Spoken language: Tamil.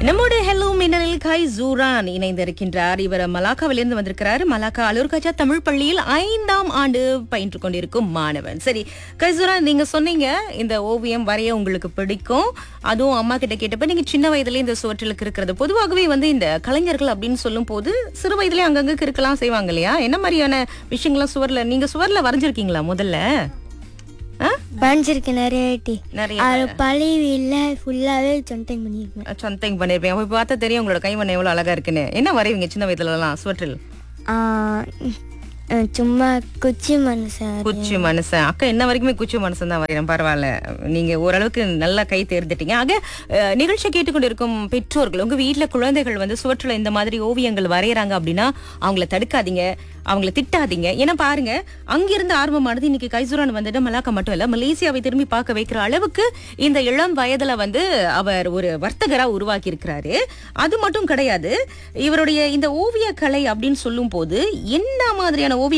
நம்முடைய ஹெலோ மின்னலில் காய் ஜூரான் இணைந்திருக்கின்றார் இவர் மலாக்காவிலிருந்து வந்திருக்கிறார் மலாக்கா அலூர்காஜா தமிழ் பள்ளியில் ஐந்தாம் ஆண்டு பயின்று கொண்டிருக்கும் மாணவன் சரி கைசூரான் நீங்க சொன்னீங்க இந்த ஓவியம் வரைய உங்களுக்கு பிடிக்கும் அதுவும் அம்மா கிட்ட கேட்டப்ப நீங்க சின்ன வயதுல இந்த சுவற்றிலுக்கு இருக்கிறது பொதுவாகவே வந்து இந்த கலைஞர்கள் அப்படின்னு சொல்லும் போது சிறு வயதுலயே அங்கங்க கிறுக்கலாம் செய்வாங்க இல்லையா என்ன மாதிரியான விஷயங்கள்லாம் சுவர்ல நீங்க சுவர்ல வரைஞ்சிருக்கீங்களா முதல்ல ஆ? வரைஞ்சிருக்கேன் நிறைய வாட்டி நிறைய அது பழைய வீட்டில் ஃபுல்லாகவே சொந்தம் பண்ணியிருக்கேன் சம்திங் பண்ணிருப்பீங்க அப்ப பார்த்தா தெரியும் உங்களோட கைவண்ணம் எவ்வளவு அழகா இருக்குன்னு என்ன வரைவீங்க சின்ன வயதுல எல்லாம் சுவற்றில் ஆ, ம், சும்மா குச்சி மனுஷன் குச்சி மனுஷன் அக்கா என்ன வரைக்குமே குச்சி மனுஷன் தான் வரையறேன் பரவாயில்ல நீங்க ஓரளவுக்கு நல்லா கை தேர்ந்துட்டீங்க ஆக அஹ், நிகழ்ச்சி கேட்டுக்கொண்டிருக்கும் பெற்றோர்கள் உங்க வீட்ல குழந்தைகள் வந்து சுவற்றுல இந்த மாதிரி ஓவியங்கள் வரையறாங்க அப்படின்னா அவங்கள தடுக்காதீங்க அவங்கள திட்டாதீங்க ஏன்னா பாருங்க அங்கிருந்து ஆரம்பமானது இன்னைக்கு கைசுரான் வந்துட்டு மலாக்கா மட்டும் இல்ல மலேசியாவை திரும்பி பார்க்க வைக்கிற அளவுக்கு இந்த இளம் வயதுல வந்து அவர் ஒரு வர்த்தகரா உருவாக்கி இருக்கிறாரு அது மட்டும் கிடையாது இவருடைய இந்த ஓவிய கலை அப்படின்னு சொல்லும் போது என்ன மாதிரியான ஓவிய